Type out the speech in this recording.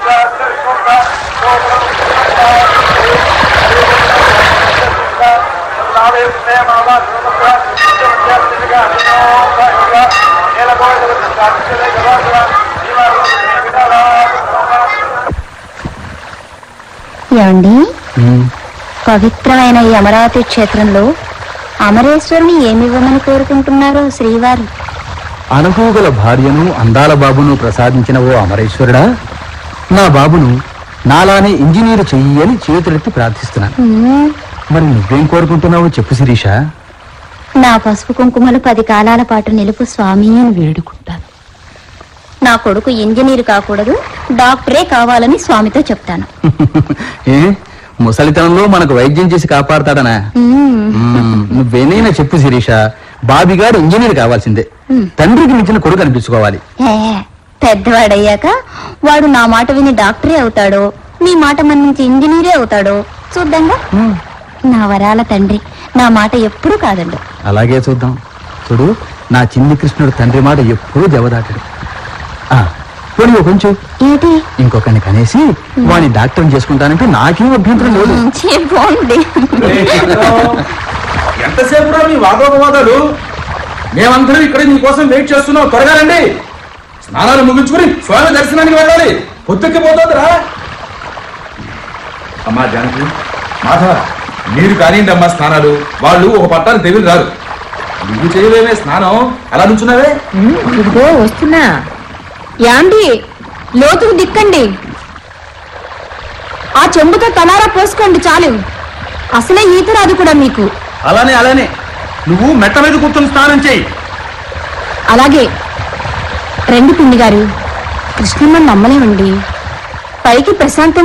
ఏమండి పవిత్రమైన ఈ అమరావతి క్షేత్రంలో అమరేశ్వరుని ఏమివ్వమని కోరుకుంటున్నారో శ్రీవారు అనుభవగల భార్యను అందాల బాబును ప్రసాదించిన ఓ అమరేశ్వరుడా నా బాబును నాలానే ఇంజనీరు చెయ్యి అని చేతులెత్తి ప్రార్థిస్తున్నాను హ్మ్, మరి నువ్వేం కోరుకుంటున్నావో చెప్పు శిరీష నా పసుపు కుంకుమలు పది కాలాల పాటు నిలుపు స్వామి అని వేడుకుంటాను నా కొడుకు ఇంజనీర్ కాకూడదు డాక్టరే కావాలని స్వామితో చెప్తాను ఏ ముసలితనంలో మనకు వైద్యం చేసి కాపాడతాడనా హ్మ్, మ్మ్, నువ్వేనైనా చెప్పు శిరీష బాబి గారు ఇంజనీర్ కావాల్సిందే తండ్రికి మించిన కొడుకు అనిపించుకోవాలి ఏ, పెద్దవాడయ్యాక వాడు నా మాట విని డాక్టరే అవుతాడో మీ మాట మన్నించి ఇంజనీరే అవుతాడో చూద్దాంగా నా వరాల తండ్రి నా మాట ఎప్పుడూ కాదండు అలాగే చూద్దాం చూడు నా చిన్ని కృష్ణుడు తండ్రి మాట ఎప్పుడూ దెబ్బదాటాడు ఆ, పోనీ ఓ కొంచెం ఏంటి ఇంకొకరిని కనేసి వాడిని డాక్టర్ చేసుకుంటానంటే నాకేం అభ్యంతరం లేదు ఛీ, పోండి ఎంతసేపు రా మీ వాదోపవాదాలు మేమందరం ఇక్కడ నీకోసం వెయిట్ చేస్తున్నాం త్వరగా రండి స్నానాలు ముగించుకుని స్వామి దర్శనానికి వెళ్ళాలి పొత్తుక్కిపోతుందిరా అమ్మా జానకి మాధవ మీరు కానివ్వండి అమ్మా స్నానాలు వాళ్ళు ఒక పట్టాలు తెగిలి రారు నువ్వు చేయలేమే స్నానం అలా నుంచున్నావే ఇదిగో వస్తున్నా యాండి లోతుకు దిక్కండి ఆ చెంబుతో తలారా పోసుకోండి చాలు అసలే ఈత రాదు కూడా మీకు అలానే అలానే నువ్వు మెట్ట మీద కూర్చొని స్నానం చేయి అలాగే రండి పిండి గారు కృష్ణమ్మ నమ్మలేమండి పైకి ప్రశాంతం